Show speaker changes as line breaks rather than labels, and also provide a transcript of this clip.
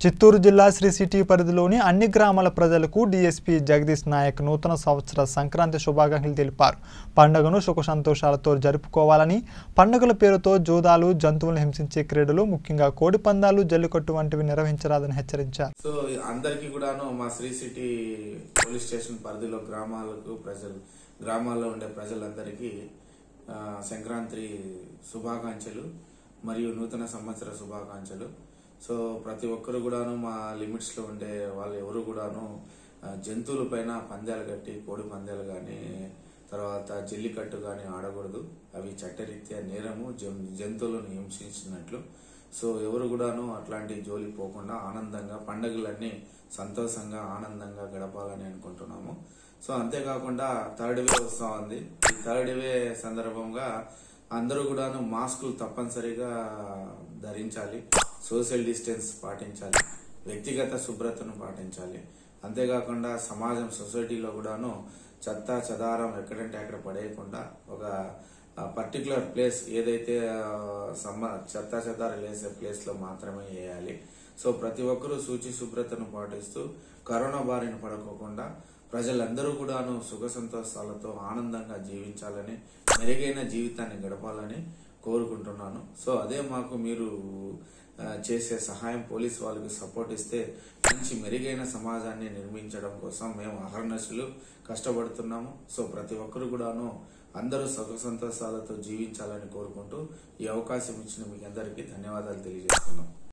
చిత్తూరు జిల్లా శ్రీ సిటీ పరిధిలోని అన్ని గ్రామాల ప్రజలకు డీఎస్పీ జగదీష్ నాయక్ నూతన సంవత్సర సంక్రాంతి శుభాకాంక్షలు తెలిపారు పండుగను సుఖ సంతోషాలతో జరుపుకోవాలని పండుగల పేరుతో జూదాలు జంతువులను హింసించే క్రీడలు ముఖ్యంగా కోడి పందాలు జల్లికట్టు వంటివి నిర్వహించరాదని హెచ్చరించారు
సో అందరికీ కూడాను మా శ్రీ సిటీ పోలీస్ స్టేషన్ పరిధిలో గ్రామాలకు ప్రజలు గ్రామాల్లో ఉండే ప్రజలందరికీ ఆ, సంక్రాంతి శుభాకాంక్షలు మరియు నూతన సంవత్సర శుభాకాంక్షలు సో ప్రతి ఒక్కరు కూడాను మా లిమిట్స్ లో ఉండే వాళ్ళు ఎవరు కూడాను ఆ, జంతువుల పైన పందాలు కట్టి కోడి పందాలు కానీ తర్వాత జల్లికట్టు కానీ ఆడకూడదు అవి చట్టరీత్యా నేరము జం- జంతువులను హింసించినట్లు సో ఎవరు కూడాను అట్లాంటి జోలి పోకుండా ఆనందంగా పండుగలన్నీ సంతోషంగా ఆనందంగా గడపాలని అనుకుంటున్నాము సో అంతేకాకుండా థర్డ్ వే వస్తా ఉంది ఈ థర్డ్ వే సందర్భంగా అందరూ కూడాను మాస్కులు తప్పనిసరిగా ధరించాలి సోషల్ డిస్టెన్స్ పాటించాలి వ్యక్తిగత శుభ్రతను పాటించాలి అంతేకాకుండా సమాజం సొసైటీలో కూడాను చెత్త చెదారం ఎక్కడంటే అక్కడ పడేయకుండా ఒక పర్టికులర్ ప్లేస్ ఏదైతే ఆ, సమ చెత్త చెదారం వేసే ప్లేస్ లో మాత్రమే వేయాలి సో ప్రతి ఒక్కరూ శుచి శుభ్రతను పాటిస్తూ కరోనా బారిన పడుకోకుండా ప్రజలందరూ కూడాను సుఖ సంతోషాలతో ఆనందంగా జీవించాలని మెరుగైన జీవితాన్ని గడపాలని కోరుకుంటున్నాను సో అదే మాకు మీరు ఆ, చేసే సహాయం పోలీస్ వాళ్ళకి సపోర్ట్ ఇస్తే మంచి మెరుగైన సమాజాన్ని నిర్మించడం కోసం మేము అహర్నశులు కష్టపడుతున్నాము సో ప్రతి ఒక్కరు కూడాను అందరూ సుఖ సంతోషాలతో జీవించాలని కోరుకుంటూ ఈ అవకాశం ఇచ్చిన మీకు అందరికీ ధన్యవాదాలు తెలియజేస్తున్నాం